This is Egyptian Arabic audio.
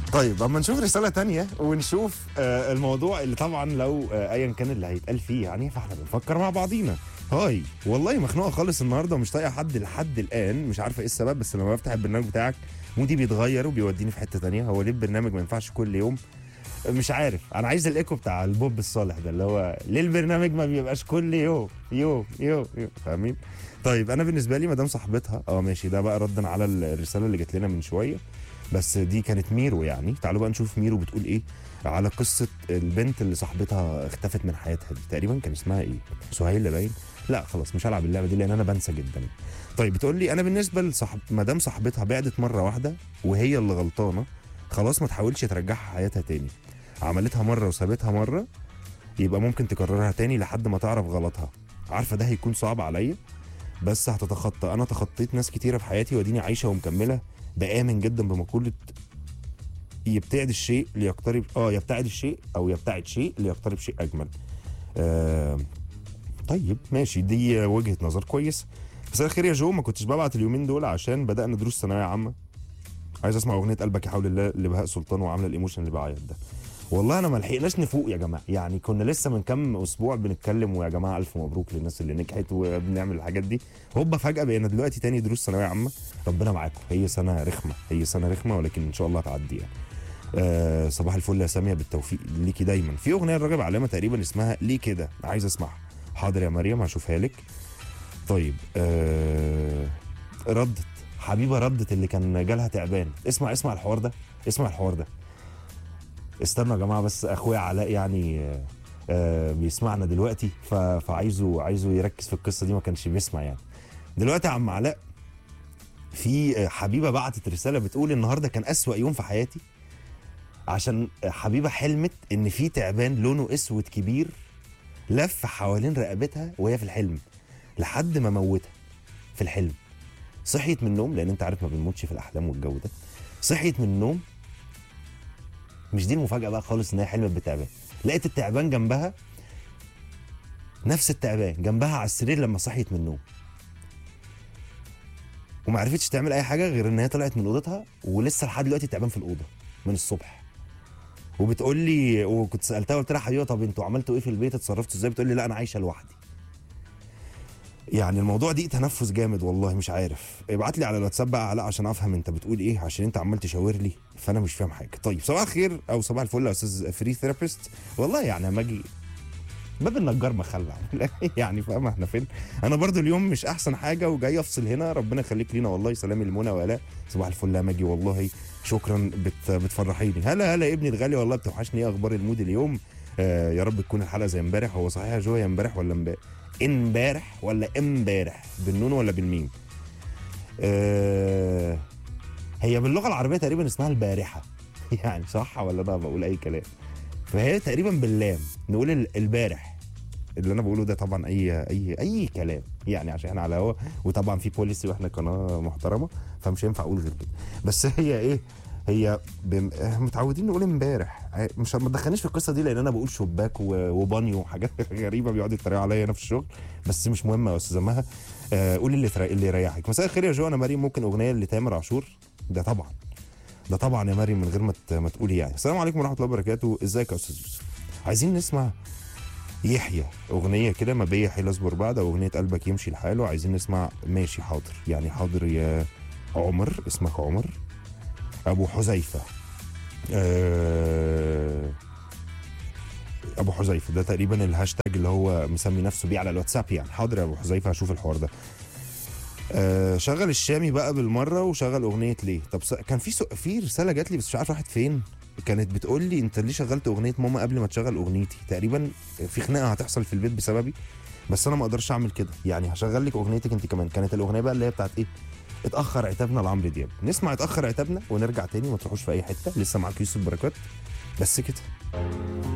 طيب اما نشوف رسالة تانية ونشوف آه الموضوع اللي طبعا لو آه ايا كان اللي هيتقال فيه يعني فاحنا بنفكر مع بعضينا هاي والله مخنوقة خالص النهاردة ومش طايقة حد لحد الآن مش عارفة ايه السبب بس لما بفتح البرنامج بتاعك مودي بيتغير وبيوديني في حتة تانية هو ليه البرنامج ما ينفعش كل يوم مش عارف انا عايز الايكو بتاع البوب الصالح ده اللي هو ليه البرنامج ما بيبقاش كل يوم يوم يوم يوم فاهمين طيب انا بالنسبه لي مدام صاحبتها اه ماشي ده بقى ردا على الرساله اللي جات لنا من شويه بس دي كانت ميرو يعني تعالوا بقى نشوف ميرو بتقول ايه على قصه البنت اللي صاحبتها اختفت من حياتها دي تقريبا كان اسمها ايه سهيل باين لا خلاص مش هلعب اللعبه دي لان انا بنسى جدا طيب بتقول لي انا بالنسبه لصاحب مدام صاحبتها بعدت مره واحده وهي اللي غلطانه خلاص ما تحاولش ترجعها حياتها تاني عملتها مره وسابتها مره يبقى ممكن تكررها تاني لحد ما تعرف غلطها عارفه ده هيكون صعب عليا بس هتتخطى انا تخطيت ناس كتيره في حياتي واديني عايشه ومكمله بآمن جدا بمقوله يبتعد الشيء ليقترب اه يبتعد الشيء او يبتعد شيء ليقترب شيء اجمل آه طيب ماشي دي وجهه نظر كويس مساء الخير يا جو ما كنتش ببعت اليومين دول عشان بدانا دروس ثانويه عامه عايز اسمع اغنيه قلبك يا حول الله لبهاء سلطان وعامله الايموشن اللي بعيط ده والله انا ما لحقناش نفوق يا جماعه يعني كنا لسه من كام اسبوع بنتكلم ويا جماعه الف مبروك للناس اللي نجحت وبنعمل الحاجات دي هوبا فجاه بقينا دلوقتي تاني دروس ثانويه عامه ربنا معاكم هي سنه رخمه هي سنه رخمه ولكن ان شاء الله هتعدي يعني آه صباح الفل يا ساميه بالتوفيق ليكي دايما في اغنيه الراجل علامه تقريبا اسمها ليه كده عايز اسمعها حاضر يا مريم هشوفها لك طيب آه ردت حبيبه ردت اللي كان جالها تعبان اسمع اسمع الحوار ده اسمع الحوار ده استنوا يا جماعه بس اخويا علاء يعني آه، آه، بيسمعنا دلوقتي ف- فعايزه عايزه يركز في القصه دي ما كانش بيسمع يعني دلوقتي يا عم علاء في آه، حبيبه بعتت رساله بتقول النهارده كان اسوأ يوم في حياتي عشان آه، حبيبه حلمت ان في تعبان لونه اسود كبير لف حوالين رقبتها وهي في الحلم لحد ما موتها في الحلم صحيت من النوم لان انت عارف ما بنموتش في الاحلام والجو ده صحيت من النوم مش دي المفاجاه بقى خالص ان هي حلمت بتعبان لقيت التعبان جنبها نفس التعبان جنبها على السرير لما صحيت من النوم وما عرفتش تعمل اي حاجه غير ان هي طلعت من اوضتها ولسه لحد دلوقتي التعبان في الاوضه من الصبح وبتقول لي وكنت سالتها قلت لها حبيبه طب انتوا عملتوا ايه في البيت اتصرفتوا ازاي بتقول لي لا انا عايشه لوحدي يعني الموضوع دي تنفس جامد والله مش عارف ابعت لي على الواتساب بقى علاء عشان افهم انت بتقول ايه عشان انت عمال تشاور لي فانا مش فاهم حاجه طيب صباح الخير او صباح الفل يا استاذ فري ثيرابيست والله يعني اما اجي باب النجار مخلع يعني فاهم احنا فين انا برضو اليوم مش احسن حاجه وجاي افصل هنا ربنا يخليك لينا والله سلام المنى ولاء صباح الفل يا ماجي والله شكرا بت بتفرحيني هلا هلا يا ابني الغالي والله بتوحشني ايه اخبار المود اليوم آه يا رب تكون الحلقه زي امبارح هو صحيح يا جو يا امبارح ولا امبارح امبارح ولا امبارح بالنون ولا بالميم آه هي باللغه العربيه تقريبا اسمها البارحه يعني صح ولا انا بقول اي كلام فهي تقريبا باللام نقول ال- البارح اللي انا بقوله ده طبعا اي اي اي كلام يعني عشان احنا على هوا وطبعا في بوليسي واحنا قناه محترمه فمش هينفع اقول غير كده بس هي ايه هي بم... آه، متعودين نقول امبارح آه، مش ما تدخلنيش في القصه دي لان انا بقول شباك و- وبانيو وحاجات غريبه بيقعدوا يتريقوا عليا هنا في الشغل بس مش مهم يا استاذه مها آه، قولي اللي ترا- اللي يريحك مساء الخير يا جو انا مريم ممكن اغنيه لتامر عاشور ده طبعا ده طبعا يا مريم من غير ما ت- ما تقولي يعني السلام عليكم ورحمه الله وبركاته ازيك يا استاذ يوسف عايزين نسمع يحيى اغنيه كده ما بيا حيل اصبر بعد او اغنيه قلبك يمشي لحاله عايزين نسمع ماشي حاضر يعني حاضر يا عمر اسمك عمر ابو حذيفه آه، ابو حذيفه ده تقريبا الهاشتاج اللي هو مسمي نفسه بيه على الواتساب يعني حاضر يا ابو حذيفه هشوف الحوار ده آه شغل الشامي بقى بالمره وشغل اغنيه ليه طب س- كان في سو... في رساله جات لي بس مش عارف راحت فين كانت بتقول لي انت ليه شغلت اغنيه ماما قبل ما تشغل اغنيتي تقريبا في خناقه هتحصل في البيت بسببي بس انا ما اقدرش اعمل كده يعني هشغل لك اغنيتك انت كمان كانت الاغنيه بقى اللي هي بتاعت ايه اتاخر عتابنا لعمرو دياب نسمع اتاخر عتابنا ونرجع تاني ما تروحوش في اي حته لسه معاك يوسف بركات بس كده